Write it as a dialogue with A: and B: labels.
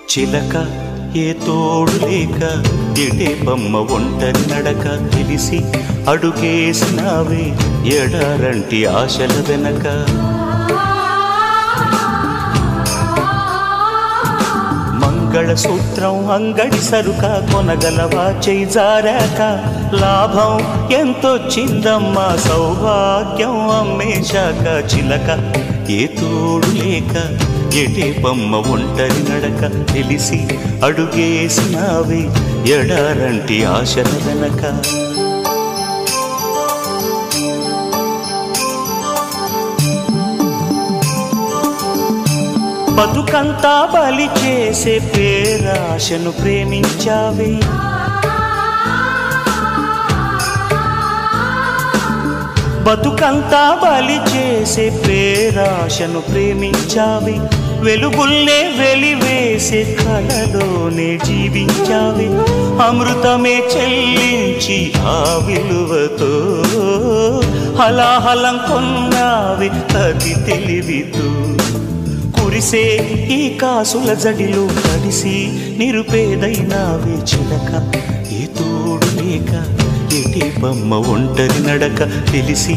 A: చిలక ఏ తోడు లేక ఎడే బొమ్మ ఒంటరి నడక తెలిసి అడుగేసినావే ఎడారంటి ఆశల వెనక మంగళసూత్రం అంగడి సరుక కొనగలవా చేయి జారాక లాభం ఎంతొచ్చిందమ్మా సౌభాగ్యం అమ్మేశాక చిలక ఏ తోడు లేక ఎటే బొమ్మ ఒంటరి నడక తెలిసి అడుగేసినావే ఎడారంటి ఆశల వెనక బతుకంతా బలి చేసే పేరాశను ప్రేమించావే బతుకంతా బలి చేసే పేరాశను ప్రేమించావి వెలుగుల్నే వెలివేసే కలలోనే జీవించావి అమృతమే చెల్లించి ఆ విలువతో హలాహలం కొన్నావి అది తెలివితో కురిసే ఈ కాసుల జడిలో తడిసి నిరుపేదైనావే చిలక ఏ తోడు లేక ఎటి బొమ్మ ఒంటరి నడక తెలిసి